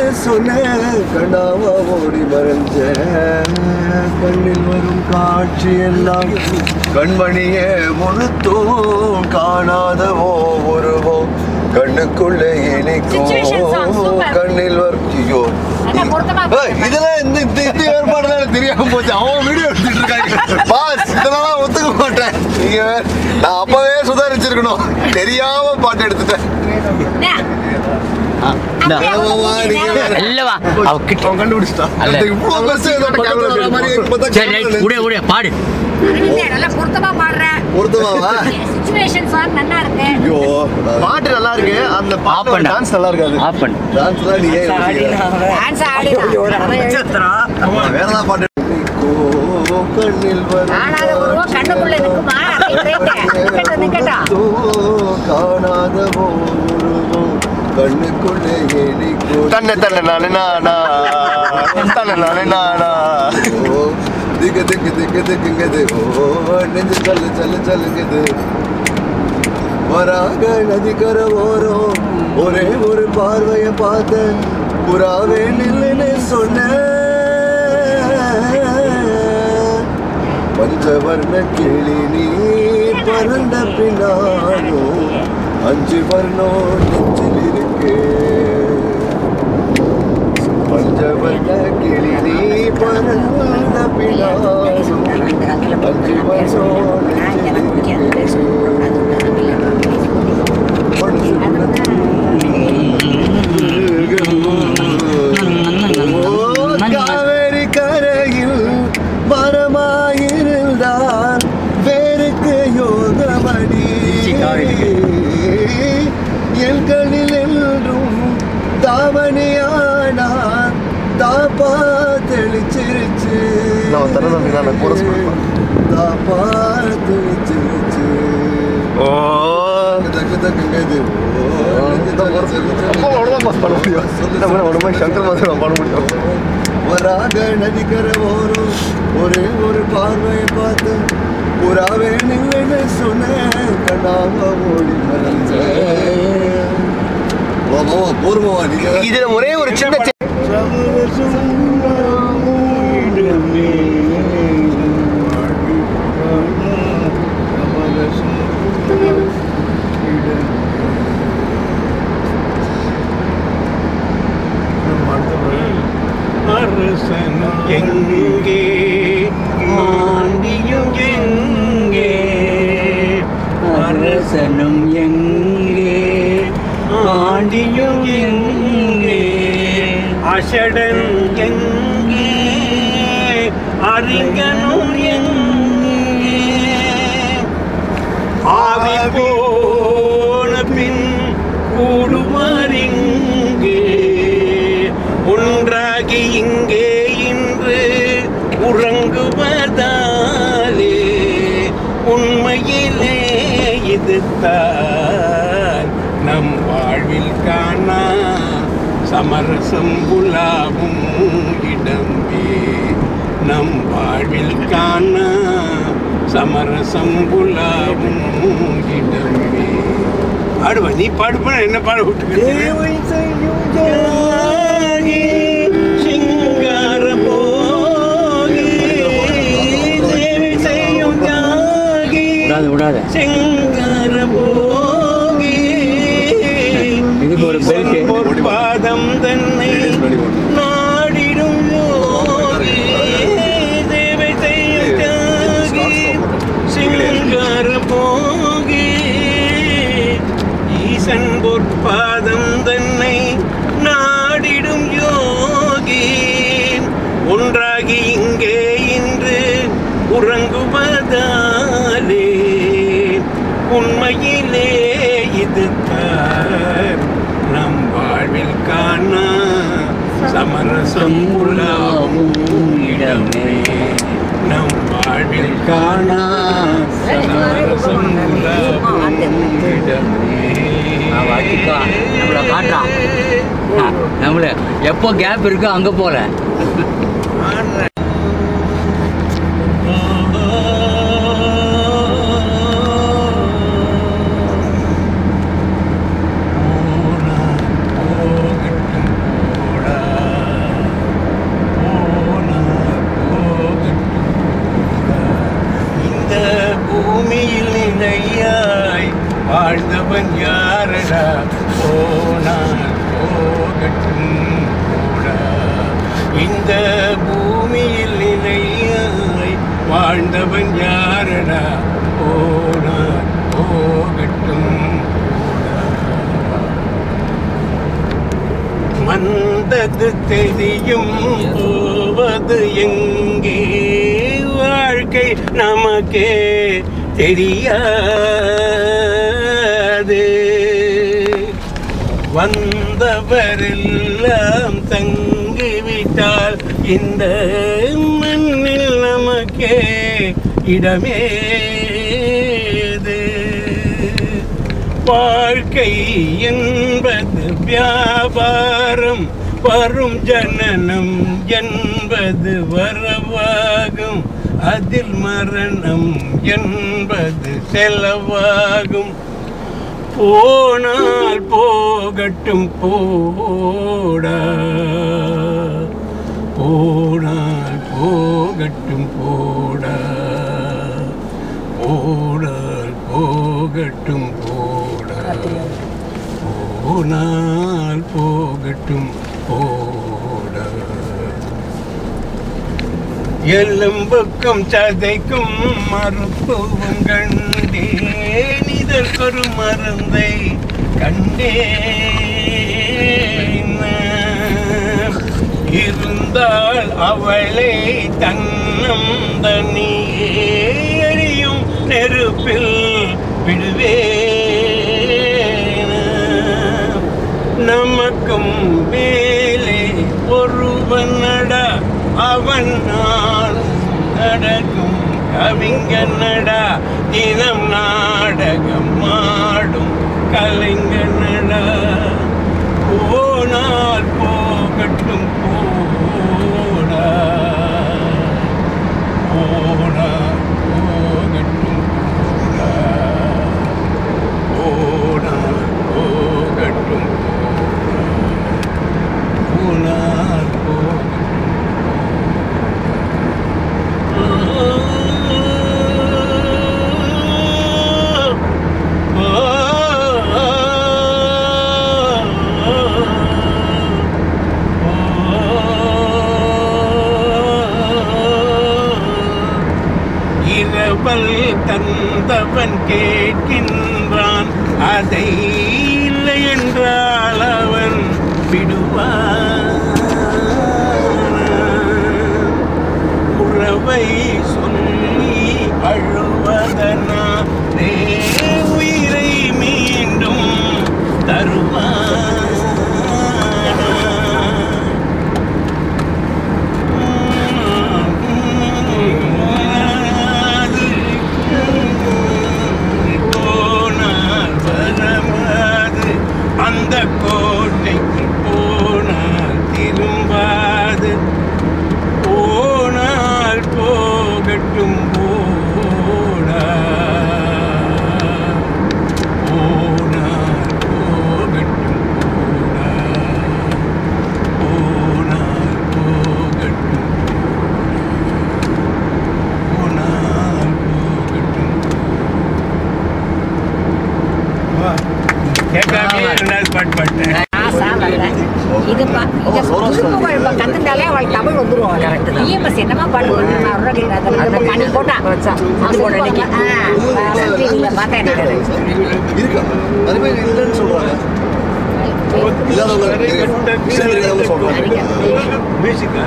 சொன்ன கண்ணாவா ஓடி மறைஞ்ச கண்ணில் வரும் காட்சி எல்லாம் கண்மணியே முழுத்தும் காணாதவோ ஒருவோ கண்ணுக்குள்ளே Situation song, இணைக்கும் super. கண்ணில் வரும் ஐயோ நல்லா பொருத்தமா ஏய், இதெல்லாம் இந்த இந்த இந்த ஏற்பாடுலாம் எனக்கு தெரியாம போச்சு அவன் வீடியோ எடுத்துட்டு இருக்காங்க பாஸ் இதெல்லாம் ஒத்துக்க மாட்டேன் நீங்க வேற. நான் அப்பவே சுதாரிச்சிருக்கணும் தெரியாம பாட்டு எடுத்துட்டேன் ஏமாமா, நீங்க வேற. இல்லவா அவ கிட்ட அவன் கண்டுபிடிச்சிட்டான் அல்ல. அந்த இவ்வளவு பெருசு இதோட camera வர மாதிரி இப்பதான் சரி ரைட் camera உடைய உடைய பாடு நல்லா பொருத்தமா பாடுற பொருத்தமாவா சுச்சுவேஷன் சாங் நல்லா இருக்கு ஐயோ பாட்டு நல்லா இருக்கு அந்த Off பாட்டு பண்ணு. டான்ஸ் நல்லா இருக்காது ஆஃப் பண்ணு டான்ஸ்லாம் நீ ஏன் யோசிக்கிற? டான்ஸ் ஆடி ஆமா, வேற ஏதாவது பாட்டு ஓ, கண்ணில் வரும் காணாத உருவம் கண்ணுக்குள்ள இருக்குமா நிக்கட்டா நிக்கட்டா ஓ, காணாத உருவம் கண்ணுக்குள்ளே எணிக்கும் தன்னை தன்னை நானே நானா தன்னை நானே நானா ஓ, திக்கு திக்கு திக்கு திக்குங்குது ஓ நெஞ்சு சல்லு சல்லு சல்லுங்குது வராக நதிக்கர ஓரம் ஒரே ஒரு பார்வைய பார்த்த புறாவே நில்லுன்னு சொன்ன பஞ்சவர்ண கிளி நீ பறந்த பின்னாலும் அஞ்சு வர்ணம் நெஞ்சில் இருக்கு பஞ்சவர்ண கிளி நீ பறந்த பின்னாலும் அஞ்சு வர்ணம் நெஞ்சில் ஓ, காவேரி கரையில் மரமாயிருந்தால் வேருக்கு யோகமடி என் கண்ணில் என்றும் தாவணியானான் தாப்பா தெளிச்சிருச்சு நான் தர தம்பி நான் chorus கொடுப்பேன். தாப்பா தெளிச்சிருச்சு ஓ தக்கு தக்குங்கது ஓ, நெஞ்சு தள்ளு, தள்ளு, தள்ளு. அப்பா அவ்வளோதான் பாஸ் பண்ண முடியும் நம்ம உடம்பு சங்கர் மாதிரி நான் பாட முடியும் வராக நதிக்கர ஓரம் ஒரே ஒரு பார்வையை பார்த்து புறாவே நில்லுன்னு சொன்னேன் கண்ணாம ஓடி மறைஞ்ச பூர்வமா நீங்க இதுல ஒரே ஒரு சின்ன சி- அரசன் எங்கே ஆண்டியும் எங்கே அரசனும் எங்கே ஆண்டியும் எங்கே அசடன் எங்கே அறிஞனும் எங்கே ஆவி போன பின் கூடுவாரிங்கே ஒன்றாகி இங்கே இன்று உறங்குவதாலே உண்மையிலே இதுதான் நம் வாழ்வில் காணா சமரசம் புலாவும் இடமே நம் வாழ்வில் காணா சமரசம் புலாவும் இடமே பாடுவா நீ பாடுப்பா என்ன பாட விட்டு சிங்கார போகி தேவி செய்யும் தியாகி விடாத விடாத சிங்கார போகி இதுக்கு ஒரு belt. ஒரு பாதம் தன்னை நாடிடும் யோகி தேவை செய்யும் தியாகி சிங்கார போகி ஈசன் பொற்பாதம் தன்னை நாடிடும் யோகி ஒன்றாகி இங்கே இன்று உறங்குவதாலே உண்மையிலே இது நம் வாழ்வில் காணா சமரசம் உலாவும் இடமே நம் வாழ்வில் காணா சமரசம் உலாவும் இடமே வாக்கிக்கா நம்மள காட்டுறான் நம்மள எப்போ கேப் இருக்கோ அங்க போல போகட்டும் போடா இணையாய் வாழ்ந்தவன் யாரடா போனால் போகட்டும் போடா இந்த பூமியில் இணையாய் வாழ்ந்தவன் யாரடா போனால் போகட்டும் போடா வந்தது தெரியும் போவது எங்கே வாழ்க்கை நமக்கே தெரியாது வந்தவரெல்லாம் தங்கிவிட்டால் இந்த மண்ணில் நமக்கே இடமேது வாழ்க்கை என்பது வியாபாரம் வரும் ஜனனம் என்பது வரவாகும் அதில் மரணம் என்பது செலவாகும் போனால் போகட்டும் போடா போனால் போகட்டும் போடா போனால் போகட்டும் போடா போனால் போகட்டும் போடா எலும்புக்கும் சதைக்கும் மருத்துவம் கண்டேன் இதற்கொரு மருந்தை கண்டேன் இருந்தால் அவளை தன்னம் தனியே எரியும் நெருப்பில் விடுவேன் நமக்கும் மேலே ஒருவனடா அவன் நாளும் நடக்கும் கவிஞனடா தினம் நாடகம் ஆடும் கலைஞனடா போனால் போகட்டும் போடா போனால் போகட்டும் போடா போனால் போகட்டும் போனால் போகட்டும் இரவல் தந்தவன் கேட்கின்றான் அதை இல்லை என்றால் அவன் விடுவான் உறவை சொல்லி அழுவதனா உயிரை மீண்டும் தருவான் போனால் வரமாது அந்த கோட்டைக்கு போனால் திரும்பாது போனால் போகட்டும் போடா போனால் போகட்டும் போடா போனால் போகட்டும் போனால் போகட்டும் வா கேட்காமலே ரெண்டாவது பாட்டு பாட்டேன் ஆசா வரல. இது பா- இது திருப்புகழ் இப்ப கத்துட்டாலே அவளுக்கு தமிழ் வந்துரும் அவளுக்கு. EMS என்னமா பாட்டு பாடுறா? நான் already அதை வந்து பண்ணி போட்டா. அது போட அன்னைக்கு. ஆ, நான் TV ல பார்த்தேன் நான். இருக்கா நிறைய பேர் இல்லைன்னு சொல்றாங்க இல்லாதவங்க இருக்கு. விஷயம் இருக்கிறவங்க சொல்றாங்க மியூசிக்கா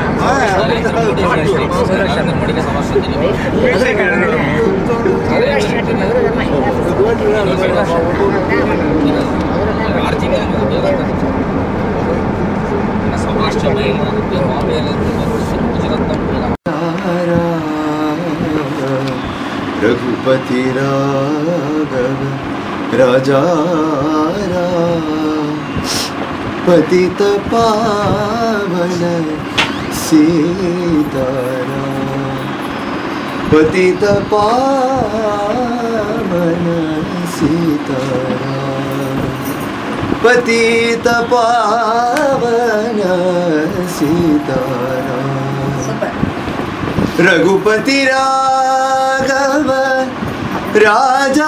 रघुपति राघव राजा राम, पतित पावन सीताराम पतित पावन सीताराम पतित पावन सीताराम Super. रघुपति राघव ராஜா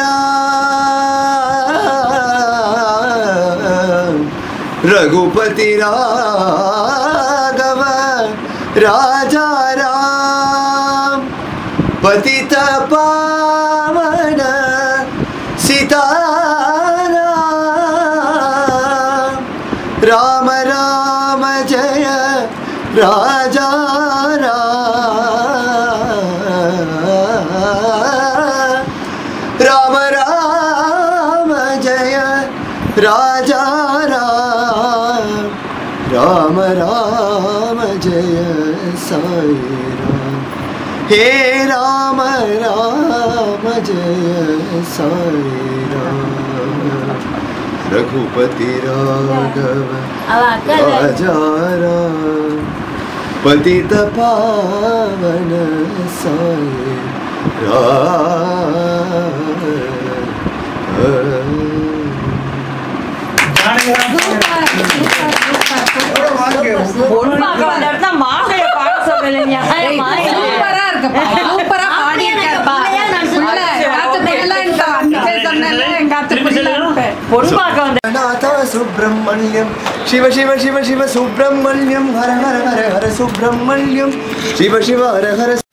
ராம் ரகுபதி ராகவ ராஜா ராம் பதித பாவன சீதாராம் ராம ராம ஜய ராஜா ராம் ராம ராம ஜய ராஜா ராம் ராம ராம ஜய சாய் ராம் हे राम राम जय साई राम रघुपति राघव राजा राम पतित पावन साई பொன்பாக்க வந்த இடத்துல மாங்காய பாட சொல்லலைங்க சூப்பரா இருக்குப்பா சூப்பரா பாடி இருக்கப்பா பொன்பாக்க வந்த नाथ सुब्रह्मण्यम शिव शिव शिव शिव सुब्रह्मण्यम हर हर हर हर सुब्रह्मण्यम शिव शिव हर हर